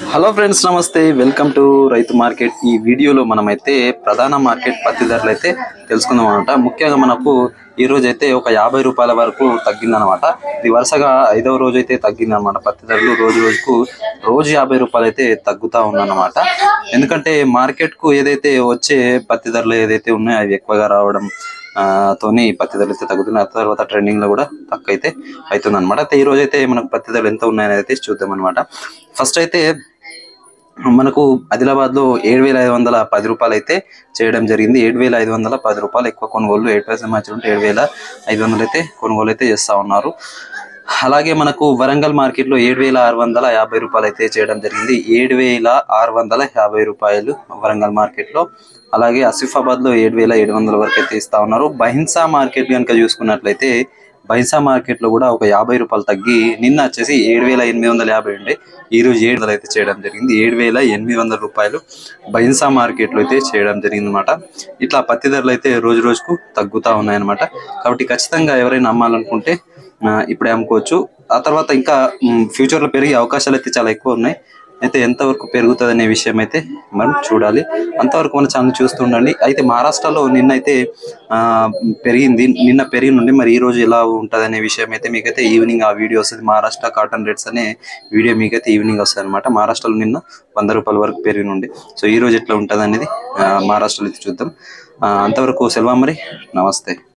hello friends నమస్తే welcome to రైతు market ఈ వీడియోలో మనమైతే ప్రధాన మార్కెట్ పత్తి ధరలు అయితే తెలుసుకుందాం అనమాట ముఖ్యంగా మనకు ఈ రోజు అయితే ఒక యాభై రూపాయల వరకు తగ్గిందనమాట ఇది వరుసగా ఐదవ రోజు అయితే తగ్గిందనమాట పత్తి ధరలు రోజు రోజుకు రోజు యాభై రూపాయలు అయితే తగ్గుతా ఉందన్నమాట ఎందుకంటే మార్కెట్ కు ఏదైతే వచ్చే పత్తి ధరలు ఏదైతే ఉన్నాయో అవి ఎక్కువగా రావడం ఆ, తోని పత్తి ధరలు అయితే తగ్గుతున్నాయి ఆ తర్వాత ట్రెండింగ్ లో కూడా తక్కువ అయితే అవుతుంది అనమాట అయితే ఈ రోజు అయితే మనకు పత్తి ధరలు ఎంత ఉన్నాయని అయితే చూద్దాం అనమాట ఫస్ట్ అయితే మనకు ఆదిలాబాద్ లో ఏడు వేల ఐదు వందల పది రూపాయలు అయితే చేయడం జరిగింది ఏడు వేల ఐదు వందల పది రూపాయలు ఎక్కువ కొనుగోలు ఏడు పైసలు మధ్య ఉంటే ఏడు వేల ఐదు వందలు అయితే కొనుగోలు అయితే చేస్తా ఉన్నారు అలాగే మనకు వరంగల్ మార్కెట్ లో ఏడు వేల ఆరు వందల యాభై రూపాయలు అయితే చేయడం జరిగింది ఏడు వేల ఆరు వందల యాభై రూపాయలు వరంగల్ మార్కెట్ లో అలాగే ఆసిఫాబాద్ లో ఏడు వేల ఏడు వందల వరకు అయితే ఇస్తా ఉన్నారు బహిన్సా మార్కెట్ కనుక చూసుకున్నట్లయితే బైన్సా మార్కెట్ లో కూడా ఒక యాభై రూపాయలు తగ్గి నిన్న వచ్చేసి ఏడు వేల ఎనిమిది వందల యాభై ఉండే ఈ రోజు ఏడు వందలు అయితే చేయడం జరిగింది ఏడు వేల ఎనిమిది వందల రూపాయలు బైన్సా మార్కెట్ లో అయితే చేయడం జరిగింది అనమాట ఇట్లా పత్తి ధరలు అయితే రోజు రోజుకు తగ్గుతా ఉన్నాయన్నమాట కాబట్టి ఖచ్చితంగా ఎవరైనా అమ్మాలనుకుంటే ఆ, ఇప్పుడే అమ్ముకోవచ్చు ఆ తర్వాత ఇంకా ఫ్యూచర్ లో పెరిగే అవకాశాలు అయితే చాలా ఎక్కువ ఉన్నాయి అయితే ఎంతవరకు పెరుగుతుంది అనే విషయం అయితే మనం చూడాలి అంతవరకు మన ఛానల్ చూస్తూ ఉండండి అయితే మహారాష్ట్రలో నిన్నైతే ఆ, పెరిగింది నిన్న పెరిగి నుండి మరి ఈ రోజు ఎలా ఉంటుంది అనే విషయం అయితే మీకైతే ఈవినింగ్ ఆ వీడియో వస్తుంది మహారాష్ట్ర కాటన్ రేట్స్ అనే వీడియో మీకైతే ఈవినింగ్ వస్తుంది అనమాట మహారాష్ట్రలో నిన్న వంద రూపాయల వరకు పెరిగి నుండి సో ఈ రోజు ఎట్లా ఉంటుంది అనేది ఆ, మహారాష్ట్రలో అయితే చూద్దాం ఆ, అంతవరకు సెలవు మరి నమస్తే